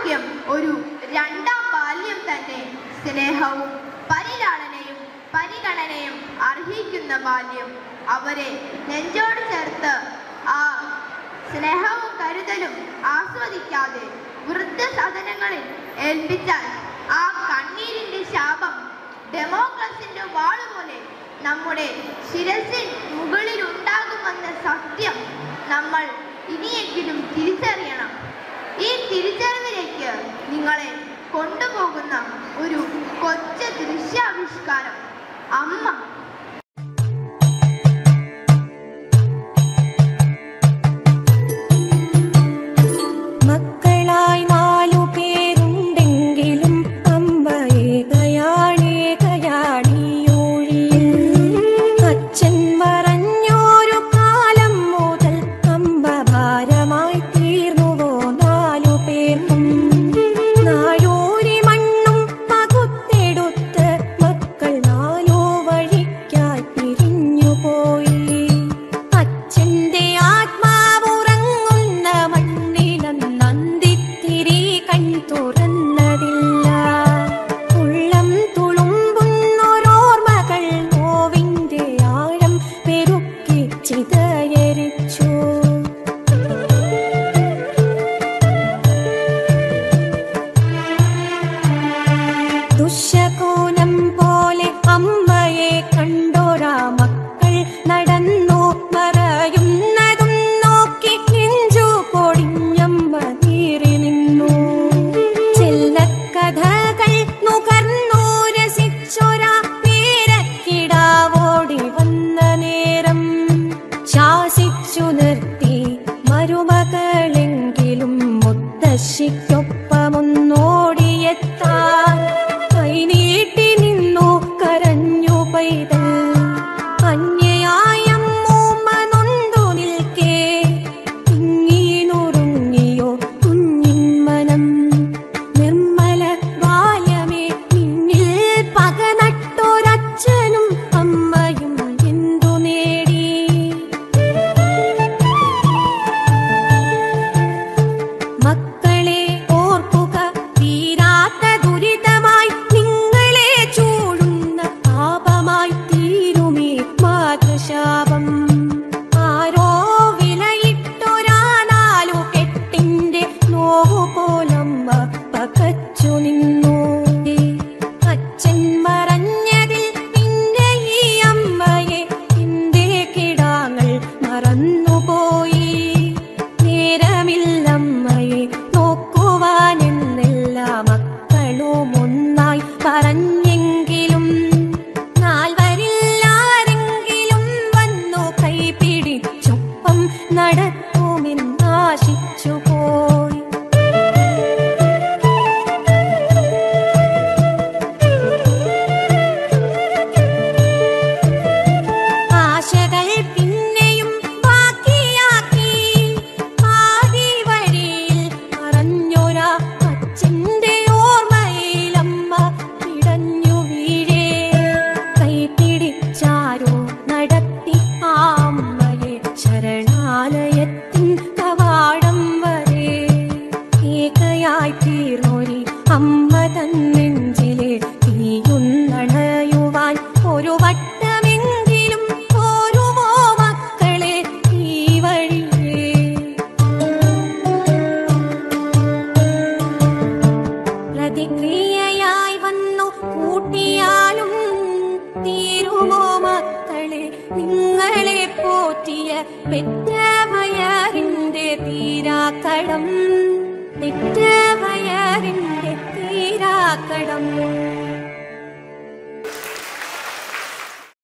വാർദ്ധക്യം ഒരു രണ്ടാം ബാല്യം തന്നെ സ്നേഹവും പരിലാളനയും പരിഗണനയും അർഹിക്കുന്ന ബാല്യം അവരെ നെഞ്ചോട് ചേർത്ത് ആ സ്നേഹവും കരുതലും ആസ്വദിക്കാതെ വൃദ്ധസദനങ്ങളിൽ ഏൽപ്പിച്ചാൽ ആ കണ്ണീരിന്റെ ശാപം ഡെമോക്രസിന്റെ വാളുപോലെ നമ്മുടെ ശിരസിൻ മുകളിൽ ഉണ്ടാകുമെന്ന സത്യം നമ്മൾ ഇനിയെങ്കിലും തിരിച്ചറിയണം ഈ തിരിച്ചറിവിലേക്ക് നിങ്ങളെ കൊണ്ടുപോകുന്ന ഒരു കൊച്ചു ദൃശ്യാവിഷ്കാരം അമ്മ മക്കളായി നാലു പേരുണ്ടെങ്കിലും അമ്പയേകയാണേകയാണിയൊഴിയിൽ അച്ഛൻ മറഞ്ഞൊരു കാലം മുതൽ അമ്പ ഭാരമായി തീർന്നുവോ നാലു പേർക്കും നാഴൂരി മണ്ണും പകുത്തെടുത്ത് മക്കൾ നാലോ വഴിക്കായി പിരിഞ്ഞുപോയി അച്ഛന്റെ ആത്മാവുറങ്ങുന്ന മണ്ണിലന്നന്തിത്തിരി കൺ തുറന്നതില്ല ഉള്ളം തുളുമ്പുന്നൊരോർമ്മകൾ നോവിന്റെ ആഴം പെരുക്കി ചിതയരിച്ചു ദുശകൂലം പോലെ അമ്മയെ കണ്ടോരാ മക്കൾ നടന്നു മറയുന്നതും നോക്കി നെഞ്ചു പൊടിഞ്ഞമ്മ നീറി നിന്നു ചെല്ലക്കഥകൾ നുകർന്നു രസിച്ചൊരാ പേരക്കിടാവോടി വന്ന നേരം ശാസിച്ചു നിർത്തി മരുമകളെങ്കിലും മുത്തശ്ശിക്കൊപ്പമൊന്നോടിയെത്താൻ കൈനീട്ടി നിന്നു കരഞ്ഞു പൈതൽ അന്യയായ മൂമ്മ നൊന്തു നിൽക്കേ തിങ്ങിനുറുങ്ങിയോ കുഞ്ഞിൻ മനം നിർമ്മല ബാല്യമേ നിന്നിൽ പക നട്ടൊരച്ഛനും അമ്മയും എന്തു നേടി മക്കളെ ഓർക്കുക തീരാത്ത ദുരിതമായി നിങ്ങളെ ചൂടുന്ന പാപമായി തീരുമേ മാതൃശാപം ആരോ വിലയിട്ടൊരാ നാലു കെട്ടിന്റെ നോവു പോലമ്മ പകച്ചു നിന്നു അച്ഛൻ മറഞ്ഞതിൽ പിന്നെ ഈ അമ്മയെ എന്തേ കിടാങ്ങൾ മറന്നുപോയി നേരമില്ലമ്മയെ നോക്കുവാനെന്നെല്ലാ മക്കളും ഒന്നായി പറഞ്ഞെങ്കിലും നാൽവരില്ലാരെങ്കിലും വന്നു കൈപിടിച്ചൊപ്പം നടത്തുമെന്നാശിച്ചു പോയി ആശകൾ പിന്നെയും ബാക്കിയാക്കി പാതി വഴിയിൽ മറഞ്ഞൊരാ അച്ഛന്റെ ഓർമ്മയിലമ്മ പിടഞ്ഞു വീഴേ കൈപിടിച്ചാരോ നടത്തി ആ അമ്മയെ ശരണാലയത്തിൻ കവാടം വരെ ഏകയായി തീർന്നൊരി അമ്മ തൻ നെഞ്ചിലെ തീയുന്നണയുവാൻ ഒരു വട്ടമെങ്കിലും പോരുമോ മക്കളെ ഈ വഴിയേ പ്രതിക്രിയയായി വന്നു കൂട്ടിയാലും തീരുമോ മക്കളെ നിങ്ങളെ പോറ്റിയ പെറ്റവയറിന്റെ തീരാക്കടം പെറ്റവയറിന്റെ